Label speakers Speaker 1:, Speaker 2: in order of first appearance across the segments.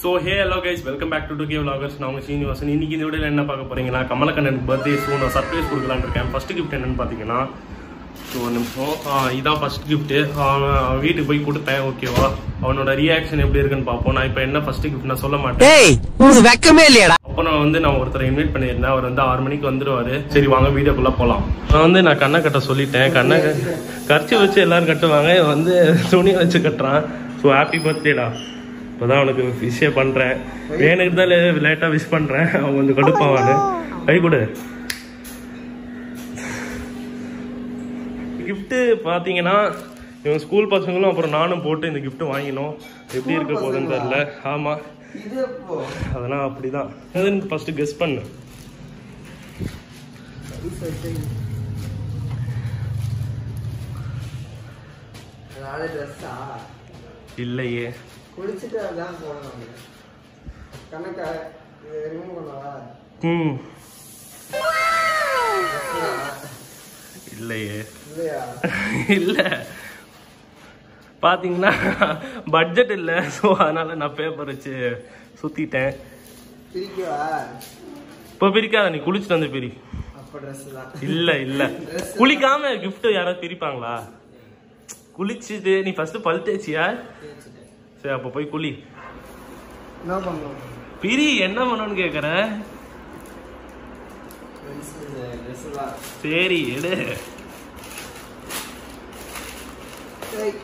Speaker 1: So hey hello guys welcome back to two K vloggers நான் உங்கள் சீனிவாசன் இன்னைக்கு இந்த வீடியோவில் என்ன பார்க்க போறீங்கன்னா கமலக்கண்ணனுக்கு பர்த்டே ஸோ நான் சர்ப்ரைஸ் கொடுக்கலான்னு இருக்கேன் ஃபர்ஸ்ட் கிஃப்ட் என்னன்னு பார்த்தீங்கன்னா ஸோ ஒரு நிமிஷம் ஆ, இதான் ஃபர்ஸ்ட் கிஃப்ட்டு அவன் வீட்டுக்கு போய் கொடுத்தேன் ஓகேவா அவனோட ரியாக்ஷன் எப்படி இருக்குன்னு பார்ப்போம் நான் இப்போ என்ன ஃபர்ஸ்ட் கிஃப்ட் நான் சொல்ல மாட்டேன்
Speaker 2: டேய் உனக்கு வெக்கமே இல்லையாடா
Speaker 1: அப்போ நான் வந்து நான் ஒருத்தரை இன்வைட் பண்ணியிருந்தேன் அவர் வந்து ஆறு மணிக்கு வந்துருவாரு சரி வாங்க வீடியோக்குள்ள போகலாம் நான் வந்து நான் கண்ணை கட்ட சொல்லிட்டேன் கண்ணை கரைச்சி வச்சு எல்லாரும் கட்டுவாங்க இவன் வந்து துணி வச்சு கட்டுறான் ஸோ ஹாப்பி பர்த்டேடா இப்போதான் அவனுக்கு விஷே பண்றேன் வேணுக்கு தான் லேட்டாக விஷ் பண்றேன் அவன் கொஞ்சம் கடுப்பாவானு கை கொடு கிஃப்ட்டு பார்த்தீங்கன்னா இவன் ஸ்கூல் பசங்களும் அப்புறம் நானும் போட்டு இந்த gift வாங்கினோம் எப்படி இருக்க போகுதுன்னு தெரியல ஆமாம் அதெல்லாம் அப்படிதான் எதுன்னு ஃபர்ஸ்ட் கெஸ் பண்ணு
Speaker 3: நாலு ட்ரெஸ்ஸா
Speaker 1: இல்லையே
Speaker 3: குளிச்சுட்டு அதான் போடணும் கணக்கா இது ரிமூவ் பண்ணவா
Speaker 1: ம் இல்லையே
Speaker 3: இல்லையா
Speaker 1: இல்ல பாத்தீங்கன்னா பட்ஜெட் இல்ல ஸோ அதனால நான் பேப்பர் வச்சு சுத்திட்டேன்
Speaker 3: பிரிக்கவா
Speaker 1: இப்போ பிரிக்காத நீ குளிச்சுட்டு வந்து பிரி
Speaker 3: அப்ப ட்ரெஸ் தான்
Speaker 1: இல்ல இல்ல குளிக்காம gift யாராவது பிரிப்பாங்களா குளிச்சுட்டு நீ ஃபர்ஸ்ட் பல் தேய்ச்சியா சரி அப்ப போய் குளி
Speaker 3: என்ன பண்ணுவோம்
Speaker 1: பிரி என்ன பண்ணணும்னு கேக்குறேன்
Speaker 3: ட்ரெஸ் தான்
Speaker 1: சரி எடு
Speaker 3: ஏய்.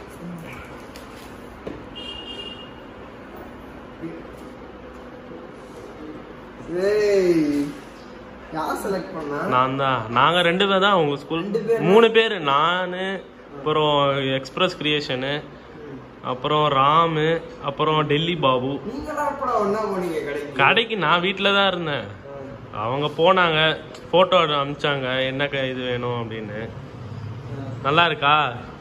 Speaker 3: ஏய் யார் செலக்ட் பண்ணா
Speaker 1: நான் தான் நாங்க ரெண்டு பேர் தான் உங்க ஸ்கூல்
Speaker 3: ரெண்டு பேரா?
Speaker 1: மூணு பேர் நானு அப்புறம் எக்ஸ்பிரஸ் கிரியேஷனு அப்புறம் ராமு அப்புறம் டெல்லி பாபு
Speaker 3: நீங்களா கூட ஒண்ணா போனீங்க கடைக்கு
Speaker 1: கடைக்கு நான் வீட்டில் தான் இருந்தேன் அவங்க போனாங்க ஃபோட்டோ அனுப்பிச்சாங்க என்ன க- இது வேணும் அப்படின்னு நல்லா இருக்கா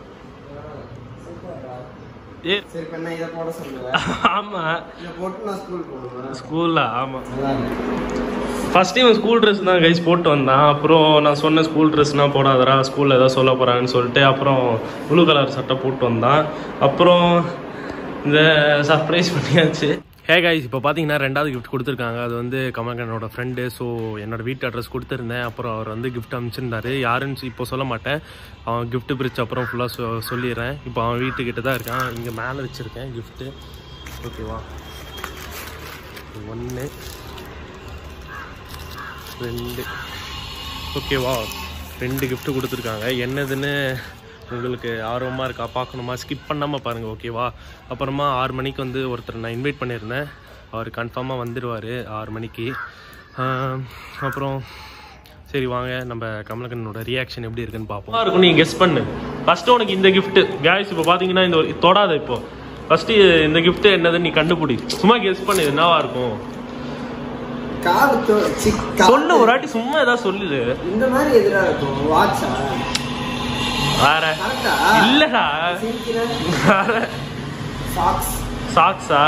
Speaker 1: ஏ
Speaker 3: சரி இப்ப என்ன இதை போட சொல்லுவேன்
Speaker 1: ஆமா
Speaker 3: இதை போட்டு நான் ஸ்கூல் போடுவேன்
Speaker 1: ஸ்கூல்ல ஆமா
Speaker 3: நல்லா இருக்கு
Speaker 1: ஃபர்ஸ்ட் இவன் ஸ்கூல் ட்ரெஸ் தான் கைஸ் போட்டு வந்தான் அப்புறம் நான் சொன்ன ஸ்கூல் ட்ரெஸ்னா போடாதடா ஸ்கூல்ல ஏதாவது சொல்ல போறாங்கன்னு சொல்லிட்டு அப்புறம் ப்ளூ கலர் சட்டை போட்டு வந்தான் அப்புறம் இந்த சர்ப்ரைஸ் பண்ணியாச்சு ஹே கைஸ் இப்போ பார்த்தீங்கன்னா ரெண்டாவது கிஃப்ட் கொடுத்துருக்காங்க அது வந்து கமல்கனோட ஃப்ரெண்டு ஸோ என்னோட வீட்டு அட்ரஸ் கொடுத்துருந்தேன் அப்புறம் அவர் வந்து கிஃப்ட் அனுப்பிச்சிருந்தாரு யாருன்னு இப்போ சொல்ல மாட்டேன் அவன் gift பிரிச்சு அப்புறம் ஃபுல்லாக சொ சொல்லிடுறேன் இப்போ அவன் வீட்டுக்கிட்ட தான் இருக்கான் இங்கே மேலே வச்சுருக்கேன் கிஃப்ட்டு ஓகேவா ஒன்று ரெண்டு ஓகேவா ரெண்டு gift கொடுத்துருக்காங்க என்னதுன்னு உங்களுக்கு ஆர்வமாக இருக்கா பார்க்கணுமா ஸ்கிப் பண்ணாமல் பாருங்கள் ஓகேவா அப்புறமா ஆறு மணிக்கு வந்து ஒருத்தர் நான் இன்வைட் பண்ணியிருந்தேன் அவர் கன்ஃபார்மாக வந்துடுவார் ஆறு மணிக்கு ஆம், அப்புறம் சரி வாங்க நம்ம கமலக்கண்ணனோட ரியாக்ஷன் எப்படி இருக்குன்னு பார்ப்போம் இருக்கும் நீ கெஸ் பண்ணு ஃபர்ஸ்ட் உனக்கு இந்த gift கேஸ் இப்போ பார்த்தீங்கன்னா இந்த ஒரு- தொடாத இப்போ ஃபர்ஸ்ட் இந்த gift என்னதுன்னு நீ கண்டுபிடி சும்மா கெஸ் பண்ணு இது என்னவா இருக்கும்
Speaker 3: காது தோ- சி, காது.
Speaker 1: சொல்லு ஒரு வாட்டி சும்மா ஏதாவது சொல்லுது
Speaker 3: இந்த மாதிரி எதிரா இருக்கும் வாட்சா
Speaker 1: வேற
Speaker 3: கரெக்டா
Speaker 1: இல்லடா
Speaker 3: சிரிக்கிறேன்
Speaker 1: வேற
Speaker 3: சாக்ஸ்
Speaker 1: சாக்ஸா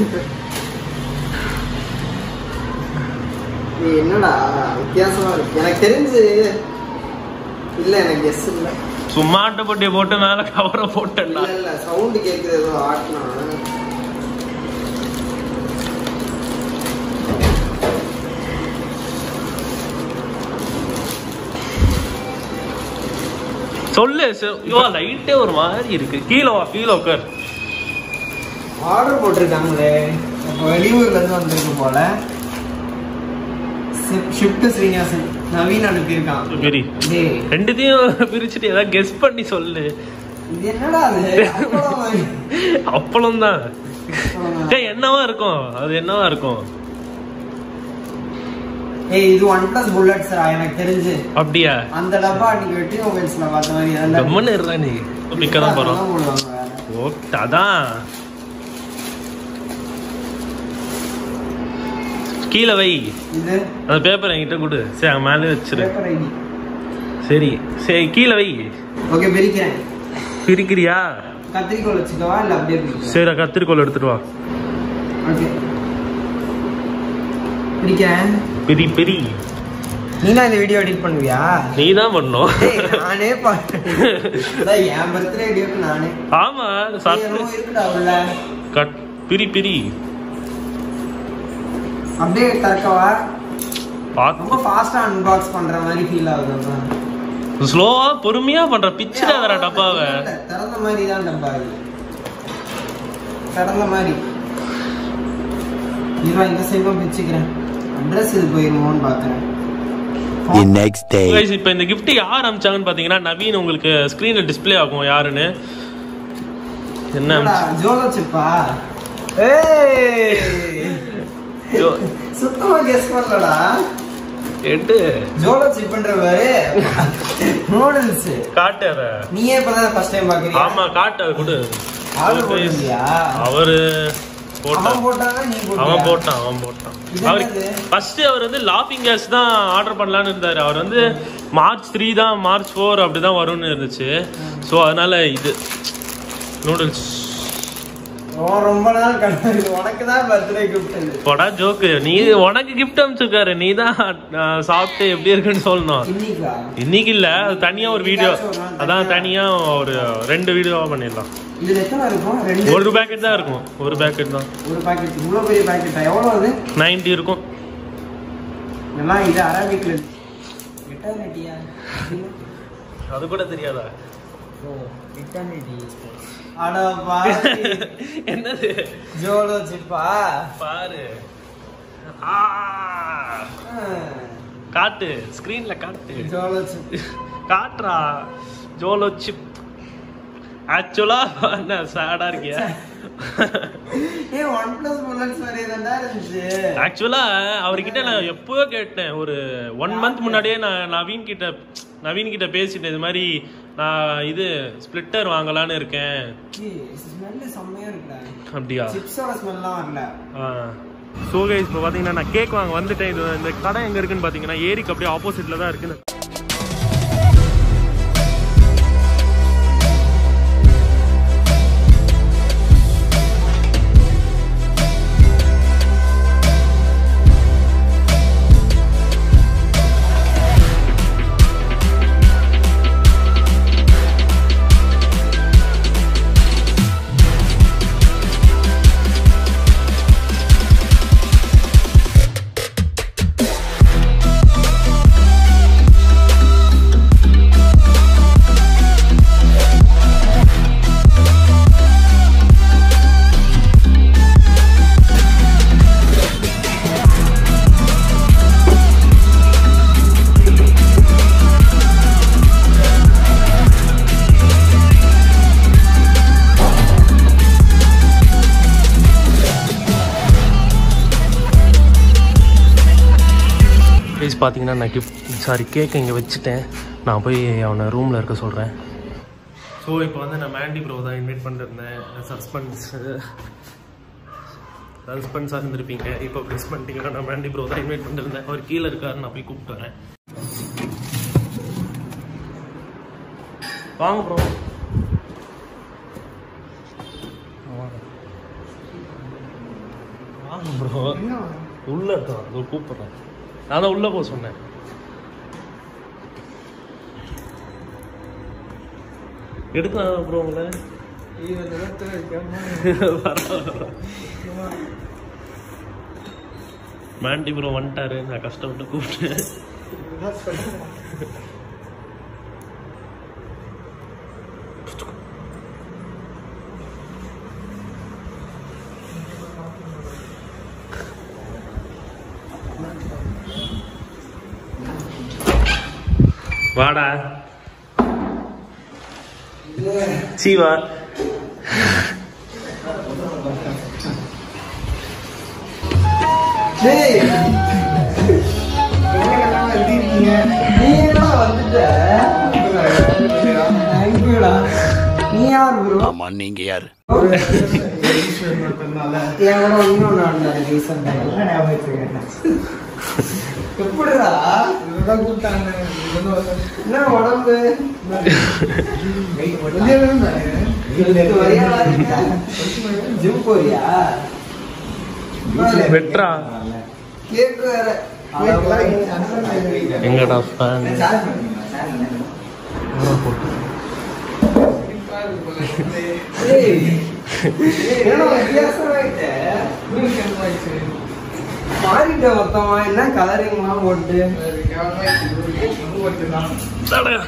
Speaker 3: நீ என்னடா வித்தியாசமா இருக்கு எனக்கு தெரிஞ்சு இல்ல எனக்கு கெஸ் இல்ல
Speaker 1: சும்மா அட்டைப்பட்டியை போட்டு மேல கவரை போட்டேன்டா
Speaker 3: இல்ல இல்ல சவுண்ட் கேக்குது ஏதோ ஆட்டினா
Speaker 1: சொல்லு ச- ஐயோ லைட்டே ஒரு மாதிரி இருக்கு கீழே வா கீழே உட்கார்
Speaker 3: ஆர்டர் போட்டிருக்காங்களே அப்போ வெளியூர்ல இருந்து வந்திருக்கு போல ஷிஃப்ட் ஸ்ரீனிவாசன் நவீன் அனுப்பியிருக்கான்
Speaker 1: பெரி
Speaker 3: டேய்
Speaker 1: ரெண்டுத்தையும் பிரிச்சுட்டு ஏதாவது கெஸ் பண்ணி சொல்லு
Speaker 3: இது என்னடா அது அப்பளம் வாங்கி-
Speaker 1: அப்பளம் தான்
Speaker 3: அப்பளமா?
Speaker 1: டேய் என்னவா இருக்கும் அது என்னவா இருக்கும்
Speaker 3: ஏய் இது ஒன் பிளஸ் புல்லட்ஸ்ரா எனக்கு தெரிஞ்சு
Speaker 1: அப்படியா
Speaker 3: அந்த டப்பா அன்னைக்கு வெட்டி மொபைல்ஸ்ல பார்த்த மாதிரி அதெல்லாம்
Speaker 1: கம்மன்னு இருடா நீ பிக்க தான் போறோம்
Speaker 3: அதெல்லாம் போடுவாங்க வேற.
Speaker 1: ஓகே அதான் கீழே வை
Speaker 3: இது
Speaker 1: அந்த பேப்பர் என்கிட்ட கொடு சரி அங்க மேலே வச்சிரு
Speaker 3: பேப்பர் ஐடி
Speaker 1: சரி சரி கீழே வை
Speaker 3: ஓகே பிரிக்கிறேன்
Speaker 1: பிரிக்கிறியா
Speaker 3: கத்திரிக்கோல் வச்சுக்கவா இல்ல அப்படியே பிரிக்கிறேன்
Speaker 1: சரி கத்திரிக்கோல் எடுத்துட்டு வா
Speaker 3: ஓகே பிரிக்கிறேன்
Speaker 1: பிரி பிரி
Speaker 3: நீனா இந்த வீடியோ எடிட் பண்ணுவியா
Speaker 1: நீ தான் பண்ணும்
Speaker 3: டேய், நானே பண்ணேன் என் பர்த்டே எடிட் நானே
Speaker 1: ஆமா
Speaker 3: நீ
Speaker 1: சர்ப்ரைஸ்
Speaker 3: என்னமோ இருக்குடா உள்ள
Speaker 1: கட் பிரி பிரி
Speaker 3: அப்படியே திறக்கவா
Speaker 1: பார்த்து
Speaker 3: ரொம்ப ஃபாஸ்டா அன்பாக்ஸ் பண்ற மாதிரி ஃபீல் ஆகுது அதான்.
Speaker 1: ஸ்லோவா பொறுமையா பண்ற பிச்சிடாதடா டப்பாவை
Speaker 3: இல்ல, திறந்த மாதிரி தான் டப்பா இது திறந்த மாதிரி இதுவா இந்த சைடும் பிச்சுக்கிறேன் அட்ரஸ் இது போயிருமோன்னு பாக்குறேன்
Speaker 2: The next day.
Speaker 1: Guys, இப்போ இந்த gift யார் அமிச்சாங்கன்னு பாத்தீங்கன்னா நவீன் உங்களுக்கு ஸ்க்ரீன்ல டிஸ்ப்ளே ஆகும் யாருன்னு என்ன
Speaker 3: என்னடா, ஜோலோ சிப்பா ஏய்
Speaker 1: ஜோ-
Speaker 3: சுத்தமா கெஸ் பண்ணலடா
Speaker 1: எட்டு
Speaker 3: ஜோலோ சிப்ன்ற பாரு நூடுல்ஸ்
Speaker 1: காட்டு அத
Speaker 3: நீயே இப்பதான் ஃபர்ஸ்ட் டைம் பாக்குறியா
Speaker 1: ஆமா காட்டு அதை கொடு
Speaker 3: ஆர்டர் பண்ணியா
Speaker 1: அவரு
Speaker 3: அவன்
Speaker 1: போட்டான்
Speaker 3: போட்டானா நீ
Speaker 1: அவன்
Speaker 3: போட்டியா?
Speaker 1: போட்டான் அவன் போட்டான்
Speaker 3: இது
Speaker 1: அவர்
Speaker 3: என்னது?
Speaker 1: ஃபர்ஸ்ட் அவர் வந்து லாஃபிங் கேஸ் தான் ஆர்டர் பண்ணலான்னு இருந்தாரு அவர் வந்து மார்ச் த்ரீ தான் மார்ச் ஃபோர் அப்படிதான் வரும்னு இருந்துச்சு ஸோ அதனால இது நூடுல்ஸ்
Speaker 3: அவன் ரொம்ப நாள் கழிச்சு உனக்கு தான் பர்த்டே கிஃப்ட் இது
Speaker 1: போடா ஜோக்கு நீ உனக்கு கிஃப்ட் அனுப்பிச்சிருக்காரு நீ தான் சாப்பிட்டு எப்படி இருக்குன்னு சொல்லணும்
Speaker 3: இன்னைக்கா
Speaker 1: இன்னைக்கு இல்ல அது தனியா ஒரு வீடியோ அதான் தனியா ஒரு ரெண்டு வீடியோவா பண்ணிடலாம்
Speaker 3: இதுல எத்தனை இருக்கும் ரெண்டு
Speaker 1: ஒரு பேக்கெட் தான் இருக்கும் ஒரு பேக்கெட் தான்
Speaker 3: ஒரு பாக்கெட் இவ்வளவு பெரிய பாக்கெட்டா எவ்வளவு அது
Speaker 1: நைன்டி இருக்கும்
Speaker 3: எல்லாம் இது அரபிக்ல எட்டர்னிட்டியா
Speaker 1: அது கூட தெரியாதா
Speaker 3: ஓ எட்டர்னிட்டி அட பாரு
Speaker 1: என்னது
Speaker 3: ஜோலோ சிப்பா
Speaker 1: பாரு ஆ, காட்டு ஸ்கிரீன்ல காட்டு
Speaker 3: ஜோலோ சிப்
Speaker 1: காட்டுறா ஜோலோ சிப் ஆக்சுவலா என்ன சேடா இருக்கியா
Speaker 3: ஏ ஒன் பிளஸ் புல்லட்ஸ் மாதிரி தான்டா இருந்துச்சு
Speaker 1: ஆக்சுவலா அவர்கிட்ட நான் எப்பவோ கேட்டேன் ஒரு ஒன் மந்த் முன்னாடியே நான் நவீன் கிட்ட நவீன் கிட்ட பேசிட்டேன் இது மாதிரி நான் இது ஸ்பிளிட்டர் வாங்கலான்னு இருக்கேன்
Speaker 3: ஸ்மெல்லு செம்மையா இருக்குடா
Speaker 1: அப்படியா
Speaker 3: சிப்ஸோட ஸ்மெல்லாம் வரல
Speaker 1: ஸோ கைஸ் இப்போ பார்த்தீங்கன்னா நான் கேக் வாங்க வந்துட்டேன் இது இந்த கடை எங்கே இருக்குன்னு பார்த்தீங்கன்னா ஏரிக்கு அப்படியே ஆப்போசிட்டில் தான் இருக்குது கைஸ் பார்த்தீங்கன்னா நான் கிஃப்ட் சாரி கேக் இங்கே வச்சுட்டேன் நான் போய் அவனை ரூமில் இருக்க சொல்கிறேன் ஸோ இப்போ வந்து நான் மேண்டி ப்ரோ தான் இன்வைட் பண்ணிருந்தேன் சஸ்பென்ஸ் சஸ்பென்ஸாக இருந்திருப்பீங்க இப்போ ப்ரெஸ் பண்ணிட்டீங்கன்னா நான் மேண்டி ப்ரோ தான் இன்வைட் பண்ணிருந்தேன் அவர் கீழே இருக்காரு நான் போய் கூப்பிட்டு வரேன் வாங்க ப்ரோ வாங்க ப்ரோ உள்ள இருக்கான் அதோ கூப்பிடுறேன் நான் தான் உள்ள போக சொன்னேன் எடுக்கலாம் ப்ரோ உங்களை மாண்டி ப்ரோ வந்துட்டாரு நான் கஷ்டப்பட்டு கூப்பிட்டேன் வாடா சீவா
Speaker 3: டேய் எங்கெல்லாம் எப்படி இருக்கீங்க நீ என்னடா வந்துட்ட தேங்க்யூடா நீ யார் ப்ரோ
Speaker 2: ஆமா நீங்க யாரு
Speaker 3: என் கூட இன்னொன்று நடந்தாரு ரீசெண்டாக எப்படிடா என்ன உடம்பு ஜிம் போறியா
Speaker 1: வெட்ரா
Speaker 3: கேக் வேற
Speaker 1: எங்கடா ஃபேன் போட்டு
Speaker 3: ஏய், என்னடா வித்தியாசமாயிட்ட? மாறிட்ட மொத்தமா என்ன கலரிங்லாம் போட்டு
Speaker 1: தடா.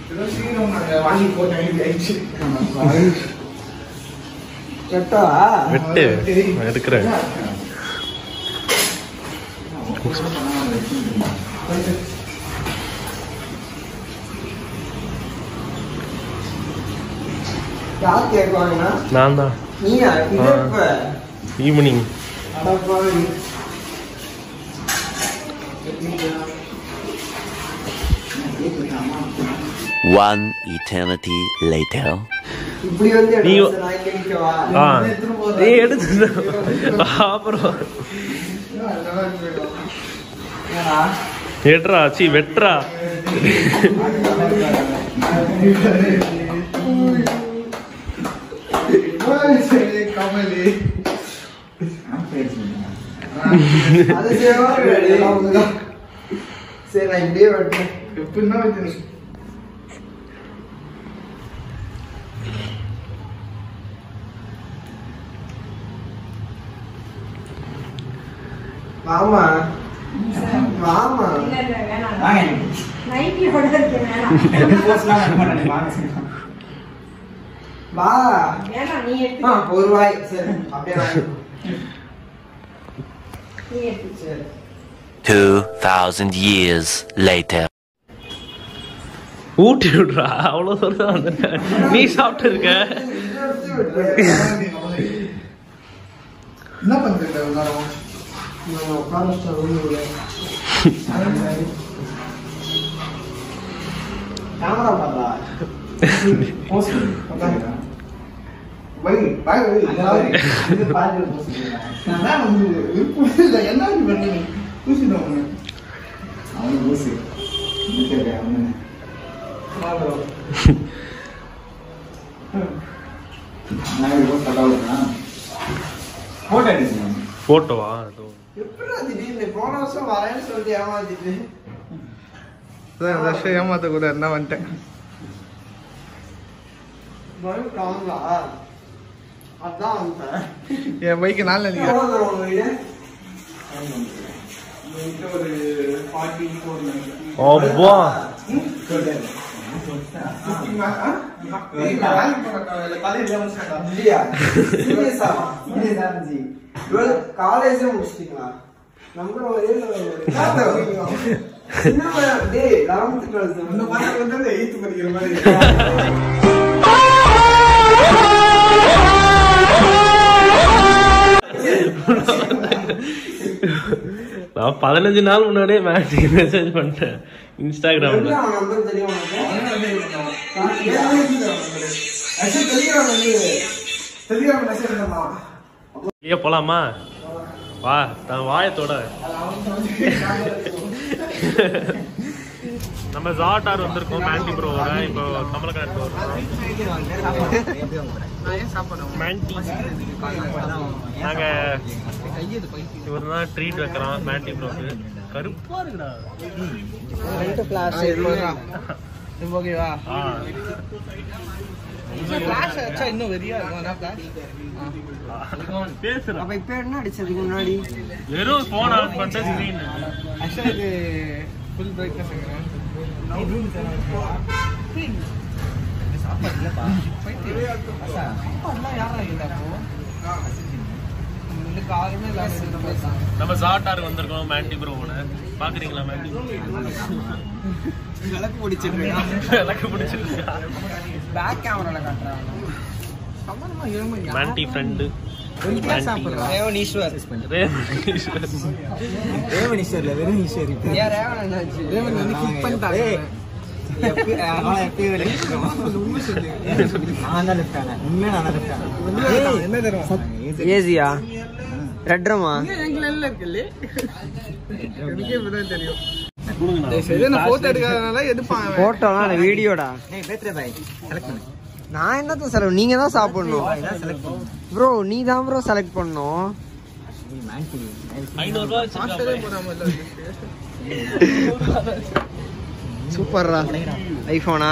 Speaker 3: வெட்டா
Speaker 1: வெட்டு நான் எடுக்கிறேன்
Speaker 3: யார் கேட்குவாங்கன்னா
Speaker 1: நான் தான்
Speaker 3: நீயா இது
Speaker 1: ஆ.
Speaker 3: எப்ப
Speaker 1: ஈவினிங்
Speaker 3: அடப்பாவி.
Speaker 2: One eternity later.
Speaker 3: இப்படி வந்து
Speaker 1: நீ-
Speaker 3: எடுத்து நான் இங்க நிக்கவா
Speaker 1: ஆ நீ எடுத்து அப்புறம்
Speaker 3: என்னடா?
Speaker 1: எடுறா சி வெட்டுறா
Speaker 3: அது சேவா வெட்டு. அவ்வளவுதான். சரி நான் இப்படியே வெட்டுறேன் வாமா வாமா வா ஆ ஒரு வாய் சரி அப்படியே வாங்கி சரி
Speaker 2: 2,000 years later.
Speaker 1: ஊட்டி விடுறா அவ்வளோ சொல்ல வந்துட்டேன் நீ சாப்பிட்டு இருக்க
Speaker 4: என்ன பண்றீங்க எல்லாரும்
Speaker 3: நான் உட்கார்ந்து ரூம்ல கேமரா பாத்தா
Speaker 4: வை பாய் வை
Speaker 3: இது பாத்து
Speaker 4: நான் தான் வந்து விருப்பம் இல்லை என்ன இப்படி பண்ணி பூசிட்டோம் அவனு அவனு பூசி அவனு நான் இப்போ தடவை போட்டோ அடிக்கணும்
Speaker 1: போட்டோவா அது
Speaker 3: எப்படி திடீர்னு போன வருஷம் வரேன்னு சொல்லிட்டு ஏமாத்திட்டு
Speaker 4: இந்த வருஷம் ஏமாத்த கூட என்ன வந்துட்டேன்
Speaker 3: பயம் காங்களா அதான் வந்தேன்
Speaker 4: என் பைக்கு நாள் நினைக்கிறேன்
Speaker 3: எவ்வளவு தூரம் உங்க வீடு
Speaker 4: ஒரு ஃபார்ட்டி ஃபோர்
Speaker 1: அப்பா
Speaker 3: இல்லையா சீரியஸா இவ்வளவு காலேஜே முடிச்சிட்டீங்களா நம்ம ஒரே டேய் லெவன்த் டுவெல்த்
Speaker 4: எயித்து படிக்கிற மாதிரி
Speaker 1: நான் பதினஞ்சு நாள் முன்னாடியே மேட்சுக்கு மெசேஜ் பண்ணிட்டேன் இன்ஸ்டாகிராம்ல
Speaker 3: எப்படி அவன் நம்பர் தெரியும் உனக்கு டெலிகிராம் வந்து
Speaker 4: தெரியாம மெசேஜ் பண்ணலாம்
Speaker 1: வெளியே போலாமா வா நான் வாயத்தோட நம்ம ஜாட்டார் வந்திருக்கோம் மேண்டி ப்ரோவோட இப்போ கமலக்கரன் வரோம் மேண்டி நாங்க இவர் தான் ட்ரீட் வைக்கிறோம் மேண்டி ப்ரோக்கு கருப்பா இருக்குடா
Speaker 3: ரெண்டு ஃபிளாஷ்
Speaker 4: ஓகேவா
Speaker 1: ஆ.
Speaker 4: ஃபிளாஷ் வச்சா இன்னும் வெறியா இருக்கும் அதான் ஃபிளாஷ்
Speaker 1: பேசுறேன்
Speaker 3: அப்ப இப்ப என்ன அடிச்சதுக்கு முன்னாடி
Speaker 1: வெறும் போன் ஆன் பண்ணிட்டு ஸ்க்ரீன்
Speaker 4: ஆக்சுவலா இது ஃபுல் பிரைட்னஸ்
Speaker 1: நம்ம ஜாட்டார் வந்திருக்கோம் மேண்டி ப்ரோவோட பாக்குறீங்களா மேண்டி
Speaker 3: விளக்கு பிடிச்சிட்டு
Speaker 1: எனக்கு பிடிச்சிருக்கா
Speaker 3: பேக் கேமரால காட்டுறான்
Speaker 1: மேண்டி ஃப்ரெண்டு
Speaker 3: ரேவன் ஈஸ்வர்
Speaker 5: ரேவன் ஈஸ்வர்ல வெறும் ஈஸ்வர் இப்ப.
Speaker 3: ஏன் ரேவன் என்னாச்சு
Speaker 5: ரேவன் வந்து கிக் பண்ணிட்டாங்க எப்ப- அவன் எப்பயும் வெளியே இருக்கான். நான் தான் left hand. உண்மையா நான் தான் left hand.
Speaker 4: என்ன தருவோம்
Speaker 5: சத்-
Speaker 3: ஏசியா ரெட்ரமா
Speaker 4: எனக்கே இப்பதான் தெரியும் சரி நான் போட்டோ எடுக்காதனால எடுப்பான் அவன்.
Speaker 3: போட்டோலாம் இல்ல வீடியோடா
Speaker 5: டேய், birthday boy, select பண்ணு.
Speaker 3: நான் என்னத்த செலவு நீங்க தான் சாப்பிடணும்
Speaker 5: இதான் select பண்ணு.
Speaker 3: ப்ரோ நீ தான் ப்ரோ செலக்ட் பண்ணணும்
Speaker 5: நீ man TV.
Speaker 1: ஐநூறு ரூபா
Speaker 4: மாஸ்டரே
Speaker 1: வச்சிருக்கான்
Speaker 4: போடாம இல்ல
Speaker 3: சூப்பர்ரா ஐபோனா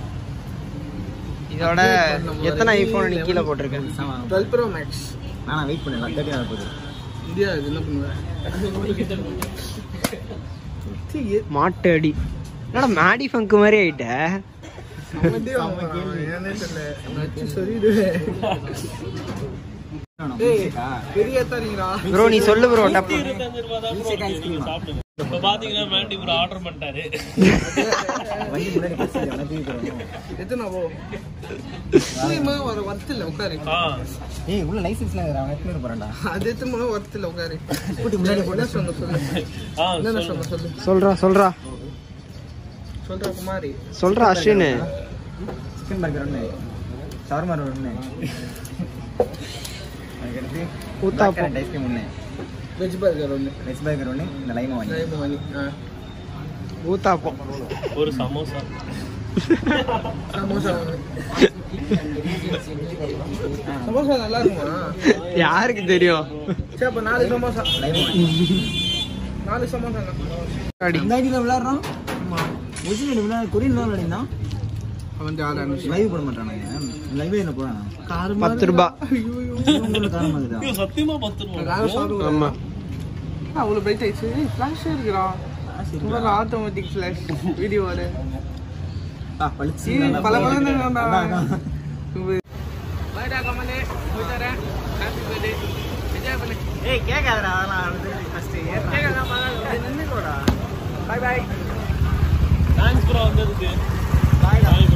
Speaker 3: இதோட எத்தனை ஐபோன் நீ கீழே போட்டிருக்கேன்
Speaker 5: ஆமா.
Speaker 4: டுவெல் ப்ரோ மேக்ஸ்
Speaker 5: நானா wait பண்ணல, 30 நாள் போகுது.
Speaker 4: முடியாது என்ன பண்ணுவேன்
Speaker 3: மாட்டு அடி என்னடா மேடி ஃபங்க் மாதிரி ஆயிட்ட
Speaker 4: என்னன்னே தெரியல நச்சு சொல்லிடுவேன் பெரிய தரீங்களா
Speaker 3: ப்ரோ நீ சொல்லு ப்ரோ டப்பு
Speaker 1: இப்போ பார்த்தீங்கன்னா மேண்டி ப்ரோ ஆர்டர் பண்ணிட்டாரு
Speaker 5: வண்டி முன்னாடி பஸ் இல்லை தூக்கி போடுவோம்
Speaker 4: எத்தனை போ மூலியமா வர ஒர்த்து இல்லை உட்காரு
Speaker 1: ஆ
Speaker 5: ஏய் உள்ள லைசன்ஸ்லாம் இருக்கிற அவன் எத்தனை போறான்டா
Speaker 4: அது எத்தனை போனா ஒர்த்து இல்லை உட்காரு
Speaker 5: ஸ்கூட்டி முன்னாடி
Speaker 4: என்ன சொன்ன சொல்லு
Speaker 1: ஆ
Speaker 4: என்னென்ன சொன்ன சொல்லு
Speaker 3: சொல்றா சொல்றா
Speaker 4: சொல்ற குமாரி
Speaker 3: சொல்றா அஸ்வின்
Speaker 5: சிக்கன் பர்கர் ஒன்று ஷவர்மா ஒன்று அதுக்கடுத்து
Speaker 3: ஊத்தாப்பம்.
Speaker 5: ஐஸ்கிரீம் ஒன்று
Speaker 4: வெஜ் பர்கர் ஒன்று
Speaker 5: வெஜ் பர்கர் ஒன்று இந்த லைமா வாங்கி
Speaker 4: லைம் மணி ஆ
Speaker 3: ஊத்தாப்பம்
Speaker 1: ஒரு சமோசா
Speaker 4: சமோசா ஒன்று சமோசா நல்லா இருக்குமா
Speaker 3: யாருக்கு தெரியும்
Speaker 4: சரி அப்போ நாலு சமோசா
Speaker 5: லைமா வாங்கி
Speaker 4: நாலு சமோசாங்க
Speaker 3: அடி
Speaker 5: இந்த ஐடியில் விளாட்றோம் முஸ்லீம் விளையாட கொரியன் விளையாடினா
Speaker 4: அவன் ஜாலி அனுப்பிச்சு
Speaker 5: லைவ் போட மாட்டானுங்க லைவ் என்ன போறானா
Speaker 3: பத்து ரூபா
Speaker 5: இவங்கள காரணம் அதுதான்
Speaker 1: ஐயோ, சத்தியமா பத்து ரூபா
Speaker 4: காரம் சாப்பிடுவோம்
Speaker 3: ஆமா
Speaker 4: அவ்வளோ பிரைட் ஆயிடுச்சு ஃப்ளாஷே இருக்குடா ரொம்ப ஆட்டோமேட்டிக் ஃப்ளாஷ் வீடியோவில்
Speaker 5: ஆ, பளிச்சு
Speaker 4: சீ,
Speaker 5: நல்லா
Speaker 4: பல
Speaker 5: போகுது.
Speaker 4: பலன்னு வேண்டாம்.
Speaker 5: அதான், அதான்.
Speaker 4: பாய்டா கமலே போயிட்டு வரேன் ஹாப்பி பர்த்டே என்ஜாய் பண்ணு
Speaker 5: ஏய் கேட்காதடா அதெல்லாம் ஃபர்ஸ்ட்
Speaker 4: நின்றுக்கோடா பாய் பாய்
Speaker 1: தேங்க்ஸ் ப்ரோ வந்ததுக்கு
Speaker 5: பாய்